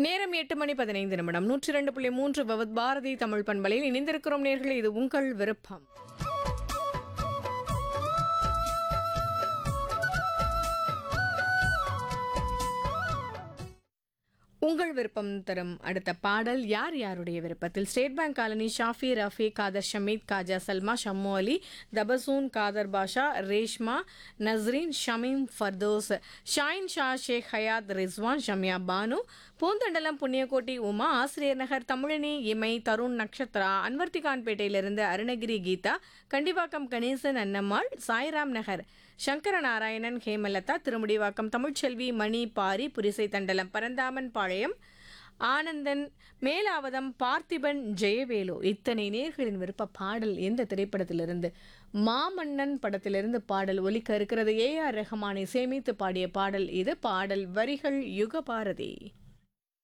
நேரம் எட்டு மணி பதினைந்து நிமிடம் நூற்றி ரெண்டு புள்ளி மூன்று பவத் பாரதி தமிழ் பண்பலையில் இணைந்திருக்கிறோம் நேர்களே இது உங்கள் விருப்பம் உங்கள் விருப்பம் தரும் அடுத்த பாடல் யார் யாருடைய விருப்பத்தில் State Bank colony Shafi Rafi Khader Shameed Khaja Salma Shammu Ali Tabassum Khader Basha Reshma Nasreen Shameem Firdous Shaheen Shah Sheikh Hayat Rizwan Shamiya Banu Poonthandalam Punniyakotti Uma Asiriyar Nagar Tamilini இமை தருண் நக்ஷத்ரா அன்வர்த்திகான்பேட்டையிலிருந்து அருணகிரி கீதா கண்டிவாக்கம் கணேசன் அன்னம்மாள் சாய்ராம் நகர் சங்கர நாராயணன் ஹேமலதா திருமுடிவாக்கம் தமிழ்ச்செல்வி மணி பாரி புரிசை தண்டலம் பரந்தாமன் பாளையம் ஆனந்தன் மேலாவதம் பார்த்திபன் ஜெயவேலு இத்தனை நேர்களின் விருப்ப பாடல் எந்த திரைப்படத்திலிருந்து மாமன்னன் படத்திலிருந்து பாடல் ஒலிக்க இருக்கிறது ஏ ஆர் ரஹ்மானை சேமித்து பாடிய பாடல் இது பாடல் வரிகள் யுகபாரதி